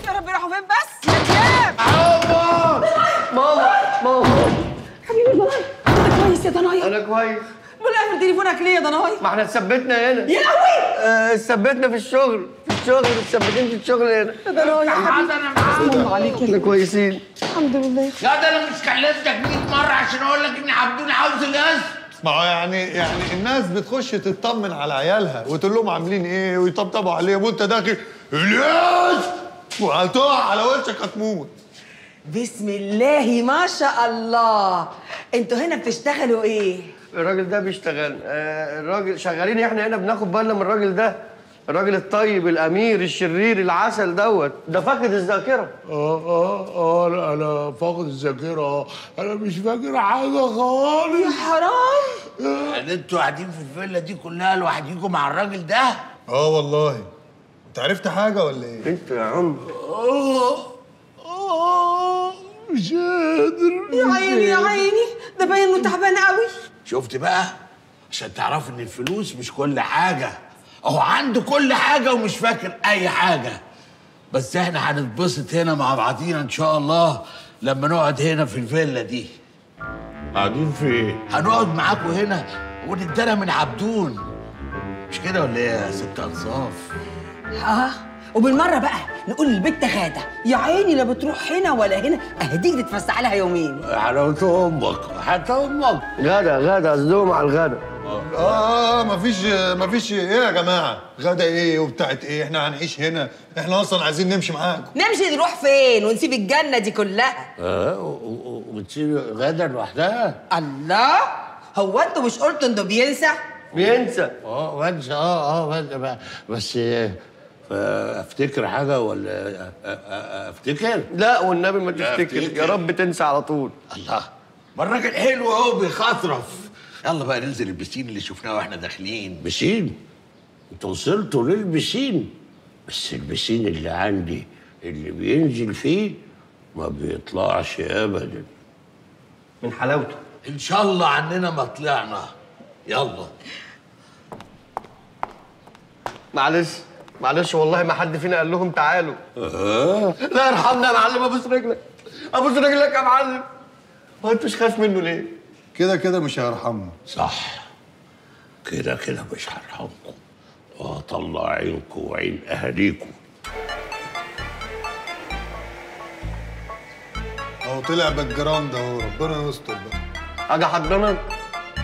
يا رب راحوا فين بس يا دياب ماما ماما حبيبي ضناي انت كويس يا ضناي انا كويس ولا قافل تليفونك ليه يا ضناي ما احنا اتثبتنا هنا يا لهوي آه، اتثبتنا في الشغل في الشغل متثبتين في الشغل هنا يا ضناي يا حبيبي انا معاك سلام عليك احنا كويسين الحمد لله لا ده انا مش كلمتك 100 مره عشان اقول لك ان عبدون عاوز القسط ما هو يعني يعني الناس بتخش تطمن على عيالها وتقول لهم عاملين ايه ويطبطبوا عليهم وانت داخل الياس وهتقع على وشك هتموت بسم الله ما شاء الله انتوا هنا بتشتغلوا ايه الراجل ده بيشتغل آه، الراجل شغالين احنا هنا بناخد بالنا من الراجل ده الراجل الطيب الامير الشرير العسل دوت ده فاقد الذاكره اه اه اه لا انا فاقد الذاكره انا مش فاكر حاجه خالص يا حرام يعني انتوا قاعدين في الفيلا دي كلها لوحديكم مع الراجل ده اه والله انت عرفت حاجه ولا ايه انت يا عم اه اه مش قادر يا عيني يا عيني ده باين انه تعبان قوي شفت بقى عشان تعرفوا ان الفلوس مش كل حاجه هو عنده كل حاجه ومش فاكر اي حاجه بس احنا هنتبسط هنا مع بعضينا ان شاء الله لما نقعد هنا في الفيلا دي قاعدين في ايه هنقعد معاكم هنا وندانا من عبدون مش كده ولا ايه يا ست انصاف اه وبالمره بقى نقول للبت غاده يا عيني لا بتروح هنا ولا هنا اهديك تتفسح لها يومين حلاوة امك حتى امك غدا غدا قصدهم على الغدا اه اه مفيش مفيش ايه يا جماعه غدا ايه وبتاعت ايه احنا هنعيش هنا احنا اصلا عايزين نمشي معاكم نمشي نروح فين ونسيب الجنه دي كلها اه وتسيب غدا لوحدها الله هو انتوا مش قلتوا انه بينسى بينسى اه وانسى اه اه بس- بس آه، افتكر حاجه ولا آه، آه، افتكر لا والنبي ما لا، تفتكر افتكر. يا رب تنسى على طول الله ما الراجل حلو اهو بيخطرف يلا بقى ننزل البسين اللي شفناه واحنا داخلين بسين انتوا وصلتوا للبسين بس البسين اللي عندي اللي بينزل فيه ما بيطلعش ابدا من حلاوته ان شاء الله عننا ما طلعنا يلا معلش معلش والله ما حد فينا قال لهم تعالوا اه لا ارحمنا يا معلم ابوس رجلك ابوس رجلك يا معلم ما انتوش خايف منه ليه كده كده مش هيرحمنا صح كده كده مش هرحمكم وهطلع عينكم وعين اهاليكم اهو طلع باك جراوند اهو ربنا يستر بقى حاجه حضنك